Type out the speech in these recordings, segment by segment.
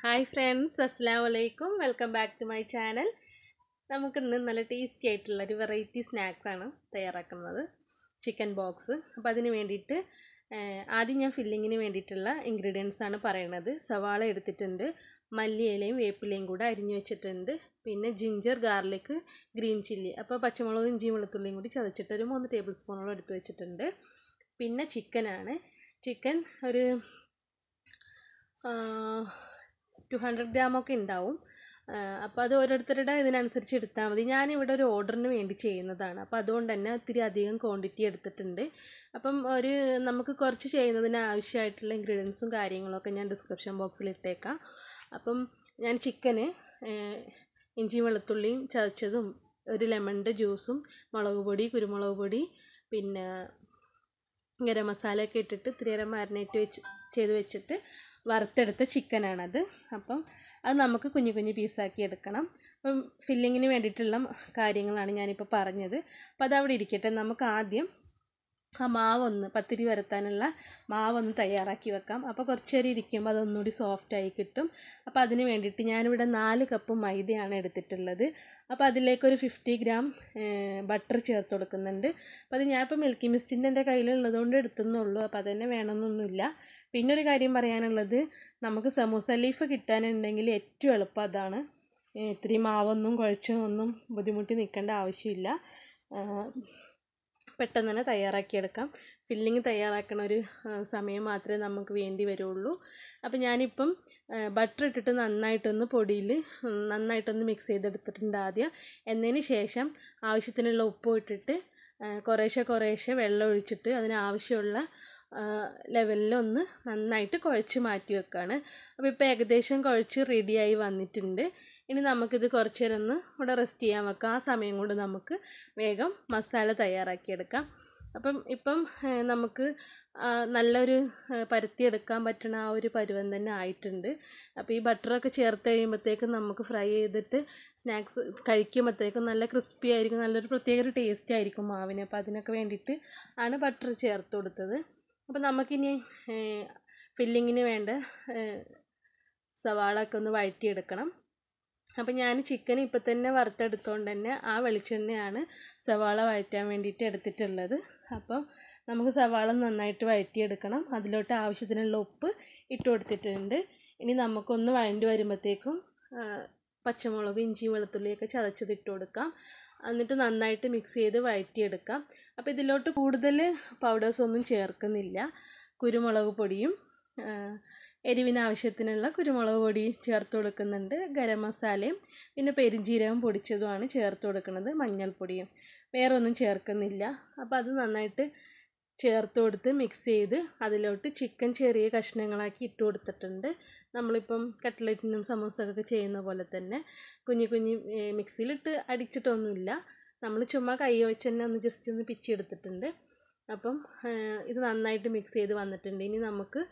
hi friends അസ്സാം വലൈക്കും welcome back to my channel നമുക്കിന്ന് നല്ല ടേസ്റ്റി ആയിട്ടുള്ള ഒരു വെറൈറ്റി സ്നാക്സാണ് തയ്യാറാക്കുന്നത് ചിക്കൻ ബോക്സ് അപ്പോൾ അതിന് വേണ്ടിയിട്ട് ഏഹ്, ആദ്യം ഞാൻ ഫില്ലിങ്ങിന് വേണ്ടിയിട്ടുള്ള ഇൻഗ്രീഡിയൻസ് ആണ് പറയുന്നത് സവാള എടുത്തിട്ടുണ്ട് മല്ലിയിലയും വേപ്പിലയും കൂടെ അരിഞ്ഞു വെച്ചിട്ടുണ്ട് പിന്നെ ജിഞ്ചർ ഗാർലിക് ഗ്രീൻ ചില്ലി അപ്പോൾ പച്ചമുളകും ഇഞ്ചിയും വെളുത്തുള്ളിയും കൂടി ചതച്ചിട്ട് ഒരു മൂന്ന് ടേബിൾ സ്പൂണോളം എടുത്ത് വെച്ചിട്ടുണ്ട് പിന്നെ ചിക്കനാണ് ചിക്കൻ ഒരു ടു ഹൺഡ്രഡ് ഗ്രാമൊക്കെ ഉണ്ടാവും അപ്പോൾ അത് ഓരോരുത്തരുടെ ഇതിനനുസരിച്ച് എടുത്താൽ മതി ഞാനിവിടെ ഒരു ഓർഡറിന് വേണ്ടി ചെയ്യുന്നതാണ് അപ്പോൾ അതുകൊണ്ട് തന്നെ ഒത്തിരി അധികം ക്വാണ്ടിറ്റി എടുത്തിട്ടുണ്ട് അപ്പം ഒരു നമുക്ക് കുറച്ച് ചെയ്യുന്നതിന് ആവശ്യമായിട്ടുള്ള ഇൻഗ്രീഡിയൻസും കാര്യങ്ങളൊക്കെ ഞാൻ ഡിസ്ക്രിപ്ഷൻ ബോക്സിൽ ഇട്ടേക്കാം അപ്പം ഞാൻ ചിക്കന് ഇഞ്ചി വെളുത്തുള്ളിയും ചതച്ചതും ഒരു ലെമണിൻ്റെ ജ്യൂസും മുളക് പൊടി കുരുമുളക് പൊടി പിന്നെ ഗരം മസാലയൊക്കെ ഇട്ടിട്ട് ഇത്തിരി നേരം മാരിനേറ്റ് വെച്ച് ചെയ്ത് വെച്ചിട്ട് വറുത്തെടുത്ത ചിക്കനാണത് അപ്പം അത് നമുക്ക് കുഞ്ഞു കുഞ്ഞു പീസാക്കി എടുക്കണം അപ്പം ഫില്ലിങ്ങിന് വേണ്ടിയിട്ടുള്ള കാര്യങ്ങളാണ് ഞാനിപ്പോൾ പറഞ്ഞത് അപ്പോൾ അതവിടെ ഇരിക്കട്ടെ നമുക്ക് ആദ്യം ആ മാവൊന്ന് പത്തിരി വരത്താനുള്ള മാവൊന്ന് തയ്യാറാക്കി വെക്കാം അപ്പോൾ കുറച്ച് നേരം ഇരിക്കുമ്പോൾ അതൊന്നുകൂടി സോഫ്റ്റായി കിട്ടും അപ്പോൾ അതിന് വേണ്ടിയിട്ട് ഞാനിവിടെ നാല് കപ്പ് മൈദയാണ് എടുത്തിട്ടുള്ളത് അപ്പോൾ അതിലേക്കൊരു ഫിഫ്റ്റി ഗ്രാം ബട്ടർ ചേർത്ത് കൊടുക്കുന്നുണ്ട് അപ്പോൾ അത് ഞാനിപ്പോൾ മിൽക്കി മിസ്റ്റിൻ്റെ എൻ്റെ കയ്യിലുള്ളത് കൊണ്ട് എടുത്തുന്നുള്ളൂ അപ്പോൾ അതന്നെ വേണമെന്നൊന്നുമില്ല പിന്നെ ഒരു കാര്യം പറയാനുള്ളത് നമുക്ക് സമൂസ ലീഫ് കിട്ടാനുണ്ടെങ്കിൽ ഏറ്റവും എളുപ്പം അതാണ് ഏ, ഇത്തിരി മാവൊന്നും കുഴച്ച് ഒന്നും ബുദ്ധിമുട്ടി നിൽക്കേണ്ട ആവശ്യമില്ല ആ, പെട്ടെന്ന് തന്നെ തയ്യാറാക്കിയെടുക്കാം ഫില്ലിങ് തയ്യാറാക്കണ ഒരു ആ, സമയം മാത്രമേ നമുക്ക് വേണ്ടി വരുള്ളൂ അപ്പോൾ ഞാനിപ്പം ബട്ടർ ഇട്ടിട്ട് നന്നായിട്ടൊന്ന് പൊടിയിൽ നന്നായിട്ടൊന്ന് മിക്സ് ചെയ്തെടുത്തിട്ടുണ്ട് ആദ്യം എന്നതിന് ശേഷം ആവശ്യത്തിനുള്ള ഉപ്പ് ഇട്ടിട്ട് ആ, കുറേശ്ശെ കുറേശ്ശെ വെള്ളം ഒഴിച്ചിട്ട് അതിനാവശ്യമുള്ള ലെവലിലൊന്ന് നന്നായിട്ട് കുഴച്ച് മാറ്റി വെക്കുകയാണ് അപ്പോൾ ഇപ്പോൾ ഏകദേശം കുഴച്ച് റെഡിയായി വന്നിട്ടുണ്ട് ഇനി നമുക്കിത് കുറച്ച് നേരം ഒന്ന് ഇവിടെ റെസ്റ്റ് ചെയ്യാൻ വെക്കാം ആ സമയം കൊണ്ട് നമുക്ക് വേഗം മസാല തയ്യാറാക്കിയെടുക്കാം അപ്പം ഇപ്പം ഏഹ്, നമുക്ക് ആ, നല്ലൊരു ഏഹ്, പരത്തിയെടുക്കാൻ പറ്റുന്ന ആ ഒരു പരുവം തന്നെ ആയിട്ടുണ്ട് അപ്പോൾ ഈ ബട്ടറൊക്കെ ചേർത്ത് കഴിയുമ്പോഴത്തേക്കും നമുക്ക് ഫ്രൈ ചെയ്തിട്ട് സ്നാക്സ് കഴിക്കുമ്പോഴത്തേക്കും നല്ല ക്രിസ്പി ആയിരിക്കും നല്ലൊരു പ്രത്യേക ഒരു ടേസ്റ്റ് ആയിരിക്കും മാവിന് അപ്പോൾ അതിനൊക്കെ വേണ്ടിയിട്ട് ആണ് ബട്ടർ ചേർത്ത് കൊടുത്തത് അപ്പോൾ നമുക്കിനി ഫില്ലിങ്ങിന് വേണ്ട ഏഹ്, സവാള ഒക്കെ ഒന്ന് വഴറ്റിയെടുക്കണം അപ്പോൾ ഞാൻ ചിക്കൻ ഇപ്പം തന്നെ വറുത്തെടുത്തോണ്ട് തന്നെ ആ വെളിച്ചെണ്ണയാണ് സവാള വഴറ്റാൻ വേണ്ടിയിട്ട് എടുത്തിട്ടുള്ളത് അപ്പോൾ നമുക്ക് സവാള നന്നായിട്ട് വഴറ്റിയെടുക്കണം അതിലോട്ട് ആവശ്യത്തിനുള്ള ഉപ്പ് ഇട്ട് കൊടുത്തിട്ടുണ്ട് ഇനി നമുക്കൊന്ന് വഴണ്ടി വരുമ്പോഴത്തേക്കും ആ, പച്ചമുളക് ഇഞ്ചി വെളുത്തുള്ളിയൊക്കെ ചതച്ചത് ഇട്ട് കൊടുക്കാം എന്നിട്ട് നന്നായിട്ട് മിക്സ് ചെയ്ത് വഴറ്റിയെടുക്കാം അപ്പോൾ ഇതിലോട്ട് കൂടുതൽ പൗഡേഴ്സ് ഒന്നും ചേർക്കുന്നില്ല കുരുമുളക് പൊടിയും ആ, എരിവിന് ആവശ്യത്തിനുള്ള കുരുമുളക് പൊടി ചേർത്ത് കൊടുക്കുന്നുണ്ട് ഗരം മസാലയും പിന്നെ പെരിഞ്ജീരകം പൊടിച്ചതുമാണ് ചേർത്ത് കൊടുക്കുന്നത് മഞ്ഞൾപ്പൊടിയും വേറെ ഒന്നും ചേർക്കുന്നില്ല അപ്പോൾ അത് നന്നായിട്ട് ചേർത്ത് കൊടുത്ത് മിക്സ് ചെയ്ത് അതിലോട്ട് ചിക്കൻ ചെറിയ കഷ്ണങ്ങളാക്കി ഇട്ട് കൊടുത്തിട്ടുണ്ട് നമ്മളിപ്പം കട്ട്ലറ്റിനും സമൂസക്കൊക്കെ ചെയ്യുന്ന പോലെ തന്നെ കുഞ്ഞു കുഞ്ഞു ഏഹ്, മിക്സിയിലിട്ട് അടിച്ചിട്ടൊന്നുമില്ല നമ്മൾ ചുമ്മാ കൈ വെച്ച് തന്നെ ഒന്ന് ജസ്റ്റ് ഒന്ന് പിച്ചെടുത്തിട്ടുണ്ട് അപ്പം ഏഹ്, ഇത് നന്നായിട്ട് മിക്സ് ചെയ്ത് വന്നിട്ടുണ്ട് ഇനി നമുക്ക്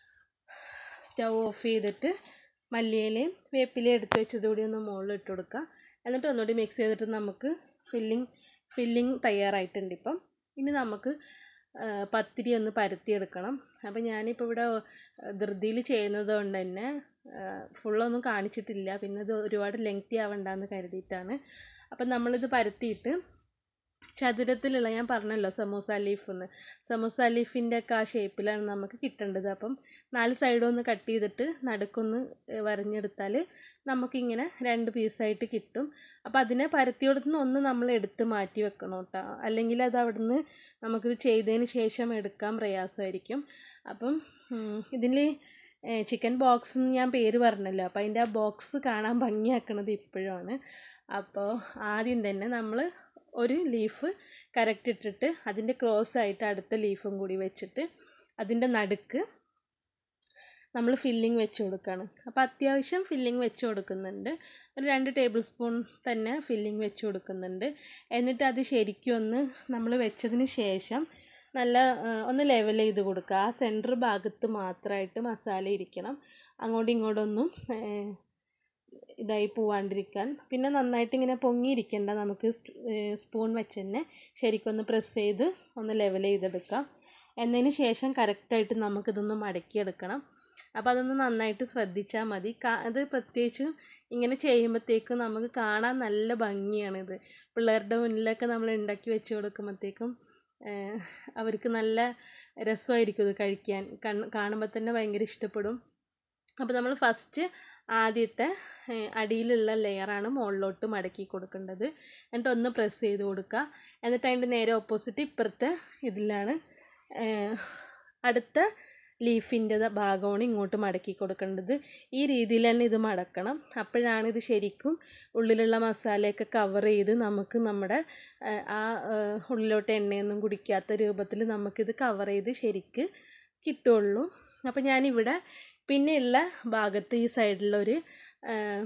സ്റ്റൗ ഓഫ് ചെയ്തിട്ട് മല്ലിയിലയും വേപ്പിലയും എടുത്ത് വെച്ചത് കൂടി ഒന്ന് മുകളിൽ ഇട്ട് കൊടുക്കുക എന്നിട്ട് ഒന്നുകൂടി മിക്സ് ചെയ്തിട്ട് നമുക്ക് ഫില്ലിങ് ഫില്ലിങ് തയ്യാറായിട്ടുണ്ട് ഇപ്പം ഇനി നമുക്ക് ആ, പത്തിരി ഒന്ന് പരത്തിയെടുക്കണം അപ്പം ഞാനിപ്പോൾ ഇവിടെ ധൃതിയിൽ ചെയ്യുന്നത് കൊണ്ട് തന്നെ ഫുള്ളൊന്നും കാണിച്ചിട്ടില്ല പിന്നെ ഇത് ഒരുപാട് ലെങ്തി ആവണ്ടെന്ന് കരുതിയിട്ടാണ് അപ്പം നമ്മളിത് പരത്തിയിട്ട് ചതുരത്തിലുള്ള ഞാൻ പറഞ്ഞല്ലോ സമൂസ ലീഫ് എന്ന് സമൂസ ലീഫിൻ്റെ ഒക്കെ ആ ഷേപ്പിലാണ് നമുക്ക് കിട്ടേണ്ടത് അപ്പം നാല് സൈഡും ഒന്ന് കട്ട് ചെയ്തിട്ട് നടുക്കൊന്ന് ഏഹ് വരഞ്ഞെടുത്താൽ നമുക്കിങ്ങനെ രണ്ട് പീസായിട്ട് കിട്ടും അപ്പോൾ അതിനെ പരത്തിയോടത്തുനിന്ന് ഒന്ന് നമ്മൾ എടുത്ത് മാറ്റി വെക്കണം കേട്ടോ അല്ലെങ്കിൽ അത് അവിടുന്ന് നമുക്കിത് ചെയ്തതിന് ശേഷം എടുക്കാൻ പ്രയാസമായിരിക്കും അപ്പം ഇതിൽ ചിക്കൻ ബോക്സ് എന്ന് ഞാൻ പേര് പറഞ്ഞല്ലോ അപ്പോൾ അതിൻ്റെ ആ ബോക്സ് കാണാൻ ഭംഗിയാക്കണത് ഇപ്പോഴാണ് അപ്പോൾ ആദ്യം തന്നെ നമ്മൾ ഒരു ലീഫ് കറക്റ്റ് ഇട്ടിട്ട് അതിൻ്റെ ക്രോസ് ആയിട്ട് അടുത്ത ലീഫും കൂടി വെച്ചിട്ട് അതിൻ്റെ നടുക്ക് നമ്മൾ ഫില്ലിങ് വെച്ച് കൊടുക്കുകയാണ് അപ്പോൾ അത്യാവശ്യം ഫില്ലിങ് വെച്ച് കൊടുക്കുന്നുണ്ട് ഒരു രണ്ട് ടേബിൾ സ്പൂൺ തന്നെ ഫില്ലിങ് വെച്ച് കൊടുക്കുന്നുണ്ട് എന്നിട്ട് അത് ശരിക്കും ഒന്ന് നമ്മൾ വെച്ചതിന് ശേഷം നല്ല ആ, ഒന്ന് ലെവൽ ചെയ്ത് കൊടുക്കുക ആ സെൻറ്റർ ഭാഗത്ത് മാത്രമായിട്ട് മസാല ഇരിക്കണം അങ്ങോട്ടും ഇങ്ങോട്ടൊന്നും ഏഹ്, ഇതായി പോവാണ്ടിരിക്കാൻ പിന്നെ നന്നായിട്ട് ഇങ്ങനെ പൊങ്ങിയിരിക്കണ്ട നമുക്ക് സ്പൂൺ വെച്ച് തന്നെ ശരിക്കൊന്ന് പ്രസ് ചെയ്ത് ഒന്ന് ലെവൽ ചെയ്തെടുക്കാം എന്നതിന് ശേഷം കറക്റ്റായിട്ട് നമുക്കിതൊന്ന് മടക്കിയെടുക്കണം അപ്പോൾ അതൊന്ന് നന്നായിട്ട് ശ്രദ്ധിച്ചാൽ മതി കാ- അത് പ്രത്യേകിച്ചും ഇങ്ങനെ ചെയ്യുമ്പോഴത്തേക്കും നമുക്ക് കാണാൻ നല്ല ഭംഗിയാണിത് പിള്ളേരുടെ മുന്നിലൊക്കെ നമ്മൾ ഉണ്ടാക്കി വെച്ച് കൊടുക്കുമ്പോഴത്തേക്കും ഏഹ്, അവർക്ക് നല്ല രസമായിരിക്കും ഇത് കഴിക്കാൻ കണ്ണ് കാണുമ്പോൾ തന്നെ ഭയങ്കര ഇഷ്ടപ്പെടും അപ്പോൾ നമ്മൾ ഫസ്റ്റ് ആദ്യത്തെ ഏഹ്, അടിയിലുള്ള ലെയറാണ് മുകളിലോട്ട് മടക്കി കൊടുക്കേണ്ടത് എന്നിട്ട് ഒന്ന് പ്രസ് ചെയ്ത് കൊടുക്കുക എന്നിട്ട് അതിൻ്റെ നേരെ ഓപ്പോസിറ്റ് ഇപ്പുറത്തെ ഇതിലാണ് ഏഹ്, അടുത്ത ലീഫിൻ്റെ ഭാഗമാണ് ഇങ്ങോട്ട് മടക്കി കൊടുക്കേണ്ടത് ഈ രീതിയിൽ തന്നെ ഇത് മടക്കണം അപ്പോഴാണ് ഇത് ശരിക്കും ഉള്ളിലുള്ള മസാലയൊക്കെ കവർ ചെയ്ത് നമുക്ക് നമ്മുടെ ഏഹ്, ആ ഏഹ്, ഉള്ളിലോട്ട് എണ്ണയൊന്നും കുടിക്കാത്ത രൂപത്തിൽ നമുക്കിത് കവർ ചെയ്ത് ശരിക്ക് കിട്ടുള്ളൂ അപ്പോൾ ഞാനിവിടെ പിന്നെയുള്ള ഭാഗത്ത് ഈ സൈഡിലൊരു ഏഹ്,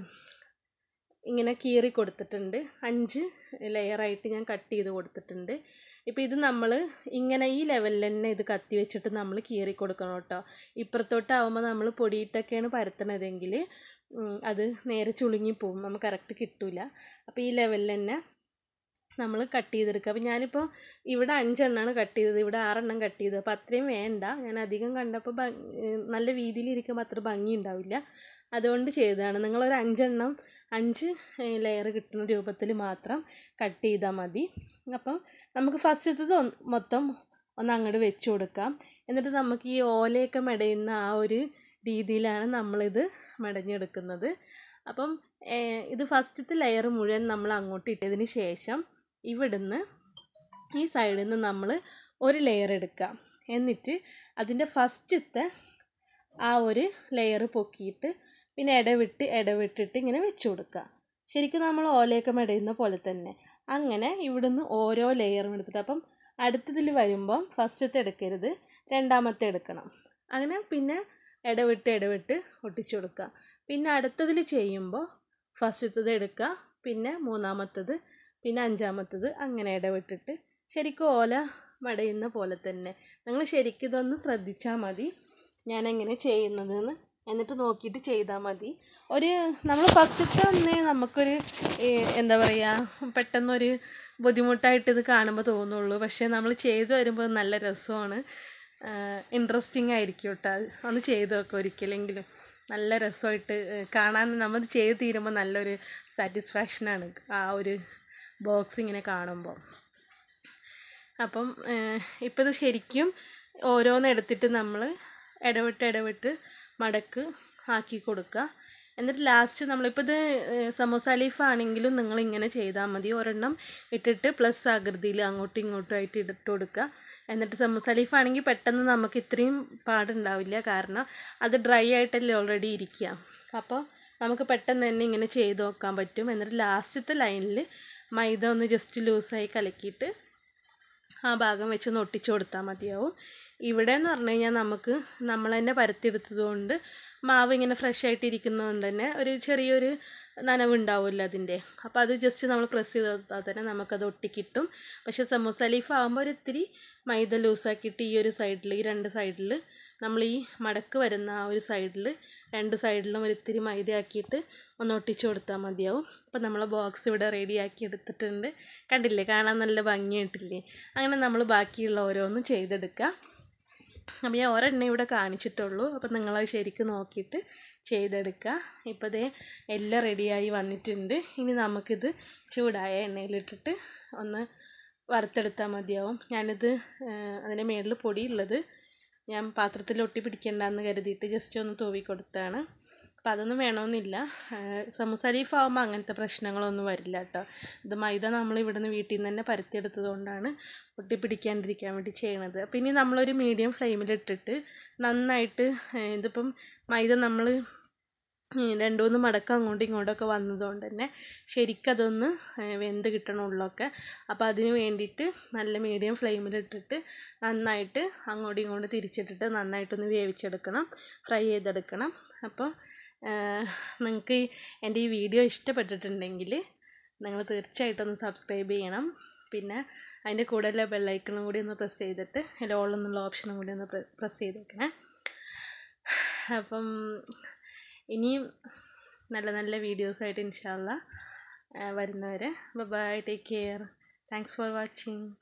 ഇങ്ങനെ കീറി കൊടുത്തിട്ടുണ്ട് അഞ്ച് ലെയറായിട്ട് ഞാൻ കട്ട് ചെയ്ത് കൊടുത്തിട്ടുണ്ട് ഇപ്പോൾ ഇത് നമ്മൾ ഇങ്ങനെ ഈ ലെവലിൽ തന്നെ ഇത് കത്തി വെച്ചിട്ട് നമ്മൾ കീറി കൊടുക്കണം കേട്ടോ ഇപ്പുറത്തോട്ടാവുമ്പോൾ നമ്മൾ പൊടിയിട്ടൊക്കെയാണ് പരത്തണതെങ്കിൽ ഉം, അത് നേരെ ചുളുങ്ങി പോകും നമുക്ക് കറക്റ്റ് കിട്ടില്ല അപ്പോൾ ഈ ലെവലിൽ തന്നെ നമ്മൾ കട്ട് ചെയ്തെടുക്കുക അപ്പോൾ ഞാനിപ്പോൾ ഇവിടെ അഞ്ചെണ്ണമാണ് കട്ട് ചെയ്തത് ഇവിടെ ആറെണ്ണം കട്ട് ചെയ്തത് അപ്പോൾ അത്രയും വേണ്ട ഞാൻ അധികം കണ്ടപ്പോൾ ഭംഗി നല്ല വീതിയിൽ ഇരിക്കുമ്പോൾ അത്ര ഭംഗി ഉണ്ടാവില്ല അതുകൊണ്ട് ചെയ്തതാണ് നിങ്ങളൊരു അഞ്ചെണ്ണം അഞ്ച് ലെയർ കിട്ടുന്ന രൂപത്തിൽ മാത്രം കട്ട് ചെയ്താൽ മതി അപ്പം നമുക്ക് ഫസ്റ്റത്തത് മൊത്തം ഒന്ന് അങ്ങോട്ട് വെച്ച് കൊടുക്കാം എന്നിട്ട് നമുക്ക് ഈ ഓലയൊക്കെ മെടയുന്ന ആ ഒരു രീതിയിലാണ് നമ്മളിത് മെടഞ്ഞെടുക്കുന്നത് അപ്പം ഏഹ്, ഇത് ഫസ്റ്റത്തെ ലെയർ മുഴുവൻ നമ്മൾ അങ്ങോട്ട് ഇട്ടതിന് ശേഷം ഇവിടുന്ന് ഈ സൈഡിൽ നിന്ന് നമ്മൾ ഒരു ലെയർ എടുക്കാം എന്നിട്ട് അതിൻ്റെ ഫസ്റ്റത്തെ ആ ഒരു ലെയർ പൊക്കിയിട്ട് പിന്നെ ഇടവിട്ട് ഇടവിട്ടിട്ട് ഇങ്ങനെ വെച്ച് കൊടുക്കുക ശരിക്കും നമ്മൾ ഓലയൊക്കെ മെടയുന്ന പോലെ തന്നെ അങ്ങനെ ഇവിടുന്ന് ഓരോ ലെയറും എടുത്തിട്ട് അപ്പം അടുത്തതിൽ വരുമ്പം ഫസ്റ്റത്തെ എടുക്കരുത് രണ്ടാമത്തെ എടുക്കണം അങ്ങനെ പിന്നെ ഇടവിട്ട് ഇടവിട്ട് ഒട്ടിച്ചു കൊടുക്കുക പിന്നെ അടുത്തതിൽ ചെയ്യുമ്പോൾ ഫസ്റ്റത്തത് എടുക്കുക പിന്നെ മൂന്നാമത്തത് പിന്നെ അഞ്ചാമത്തത് അങ്ങനെ ഇടവിട്ടിട്ട് ശരിക്കും ഓല മടയുന്ന പോലെ തന്നെ നിങ്ങൾ ശരിക്കും ഇതൊന്ന് ശ്രദ്ധിച്ചാൽ മതി ഞാൻ എങ്ങനെ ചെയ്യുന്നതെന്ന് എന്നിട്ട് നോക്കിയിട്ട് ചെയ്താൽ മതി ഒരു നമ്മൾ ഫസ്റ്റത്തെ ഒന്ന് നമുക്കൊരു ഏ, എന്താ പറയുക പെട്ടെന്നൊരു ബുദ്ധിമുട്ടായിട്ട് ഇത് കാണുമ്പോൾ തോന്നുള്ളൂ പക്ഷേ നമ്മൾ ചെയ്തു വരുമ്പോൾ നല്ല രസമാണ് ഇൻട്രസ്റ്റിംഗ് ആയിരിക്കും കേട്ടോ ഒന്ന് ചെയ്ത് നോക്കുക ഒരിക്കലെങ്കിലും നല്ല രസമായിട്ട് ഏ, കാണാൻ നമ്മൾ ചെയ്ത് തീരുമ്പോൾ നല്ലൊരു സാറ്റിസ്ഫാക്ഷനാണ് ആ ഒരു ബോക്സ് ഇങ്ങനെ കാണുമ്പോൾ അപ്പം ഇപ്പം ഇത് ശരിക്കും ഓരോന്ന് എടുത്തിട്ട് നമ്മൾ ഇടവിട്ട് ഇടവിട്ട് മടക്ക് ആക്കി കൊടുക്കുക എന്നിട്ട് ലാസ്റ്റ് നമ്മളിപ്പോൾ ഇത് ഏഹ്, സമോസ ലീഫ് ആണെങ്കിലും നിങ്ങൾ ഇങ്ങനെ ചെയ്താൽ മതി ഒരെണ്ണം ഇട്ടിട്ട് പ്ലസ് ആകൃതിയിൽ അങ്ങോട്ടും ഇങ്ങോട്ടും ആയിട്ട് ഇട്ട് കൊടുക്കുക എന്നിട്ട് സമോസ ലീഫ് ആണെങ്കിൽ പെട്ടെന്ന് നമുക്ക് ഇത്രയും പാടുണ്ടാവില്ല കാരണം അത് ഡ്രൈ ആയിട്ടല്ലേ ഓൾറെഡി ഇരിക്കുക അപ്പോൾ നമുക്ക് പെട്ടെന്ന് തന്നെ ഇങ്ങനെ ചെയ്ത് നോക്കാൻ പറ്റും എന്നിട്ട് ലാസ്റ്റത്തെ ലൈനിൽ മൈദ ഒന്ന് ജസ്റ്റ് ലൂസായി കലക്കിയിട്ട് ആ ഭാഗം വെച്ച് ഒന്ന് ഒട്ടിച്ചു കൊടുത്താൽ മതിയാവും ഇവിടെ എന്ന് പറഞ്ഞു കഴിഞ്ഞാൽ നമുക്ക് നമ്മൾ തന്നെ പരത്തിയെടുത്തത് കൊണ്ട് മാവ് ഇങ്ങനെ ഫ്രഷ് ആയിട്ട് ഇരിക്കുന്നത് കൊണ്ട് തന്നെ ഒരു ചെറിയൊരു നനവുണ്ടാവുമല്ലോ അതിൻ്റെ അപ്പോൾ അത് ജസ്റ്റ് നമ്മൾ പ്രസ് ചെയ്താൽ തന്നെ നമുക്കത് ഒട്ടിക്കിട്ടും പക്ഷേ സമൂസ ലീഫ് ആകുമ്പോൾ ഒരു ഇത്തിരി മൈദ ലൂസാക്കിയിട്ട് ഈ ഒരു സൈഡിൽ ഈ രണ്ട് സൈഡിൽ നമ്മൾ ഈ മടക്ക് വരുന്ന ആ ഒരു സൈഡിൽ രണ്ട് സൈഡിലും ഒരു ഇത്തിരി മൈദ ആക്കിയിട്ട് ഒന്ന് ഒട്ടിച്ചു കൊടുത്താൽ മതിയാവും അപ്പോൾ നമ്മളെ ബോക്സ് ഇവിടെ റെഡിയാക്കി എടുത്തിട്ടുണ്ട് കണ്ടില്ലേ കാണാൻ നല്ല ഭംഗിയായിട്ടില്ലേ അങ്ങനെ നമ്മൾ ബാക്കിയുള്ള ഓരോന്നും ചെയ്തെടുക്കുക അപ്പോൾ ഞാൻ ഒരെണ്ണ ഇവിടെ കാണിച്ചിട്ടുള്ളൂ അപ്പോൾ നിങ്ങളത് ശരിക്കും നോക്കിയിട്ട് ചെയ്തെടുക്കുക ഇപ്പോൾ ദേ എല്ലാം റെഡിയായി വന്നിട്ടുണ്ട് ഇനി നമുക്കിത് ചൂടായ എണ്ണയിലിട്ടിട്ട് ഒന്ന് വറുത്തെടുത്താൽ മതിയാവും ഞാനിത് അതിൻ്റെ മേളിൽ പൊടിയുള്ളത് ഞാൻ പാത്രത്തിൽ ഒട്ടി പിടിക്കണ്ടെന്ന് കരുതിയിട്ട് ജസ്റ്റ് ഒന്ന് തൂവി കൊടുത്താണ് അപ്പോൾ അതൊന്നും വേണമെന്നില്ല സമൂസ ലീഫ് ആകുമ്പോൾ അങ്ങനത്തെ പ്രശ്നങ്ങളൊന്നും വരില്ല കേട്ടോ ഇത് മൈദ നമ്മൾ ഇവിടുന്ന് വീട്ടിൽ നിന്ന് തന്നെ പരത്തിയെടുത്തത് കൊണ്ടാണ് ഒട്ടി പിടിക്കാണ്ടിരിക്കാൻ വേണ്ടി ചെയ്യണത് അപ്പോൾ ഇനി നമ്മളൊരു മീഡിയം ഫ്ലെയിമിലിട്ടിട്ട് നന്നായിട്ട് ഏഹ് ഇതിപ്പം മൈദ നമ്മൾ രണ്ട് മൂന്ന് മടക്കം അങ്ങോട്ടും ഇങ്ങോട്ടൊക്കെ വന്നതുകൊണ്ട് തന്നെ ശരിക്കും അതൊന്ന് ഏഹ് വെന്ത് കിട്ടണം ഉള്ളൊക്കെ അപ്പോൾ അതിന് വേണ്ടിയിട്ട് നല്ല മീഡിയം ഫ്ലെയിമിലിട്ടിട്ട് നന്നായിട്ട് അങ്ങോട്ടും ഇങ്ങോട്ടും തിരിച്ചിട്ടിട്ട് നന്നായിട്ടൊന്ന് വേവിച്ചെടുക്കണം ഫ്രൈ ചെയ്തെടുക്കണം അപ്പോൾ നിങ്ങൾക്ക് എൻ്റെ ഈ വീഡിയോ ഇഷ്ടപ്പെട്ടിട്ടുണ്ടെങ്കിൽ നിങ്ങൾ തീർച്ചയായിട്ടും ഒന്ന് സബ്സ്ക്രൈബ് ചെയ്യണം പിന്നെ അതിൻ്റെ കൂടെയുള്ള ബെല്ലൈക്കണും കൂടി ഒന്ന് പ്രസ് ചെയ്തിട്ട് അതിൽ ഓൾ എന്നുള്ള ഓപ്ഷനും കൂടി ഒന്ന് പ്രസ് ചെയ്തേക്കണേ അപ്പം ഇനിയും നല്ല നല്ല വീഡിയോസായിട്ട് ഇൻഷാല്ല വരുന്നവരെ bye take care thanks for watching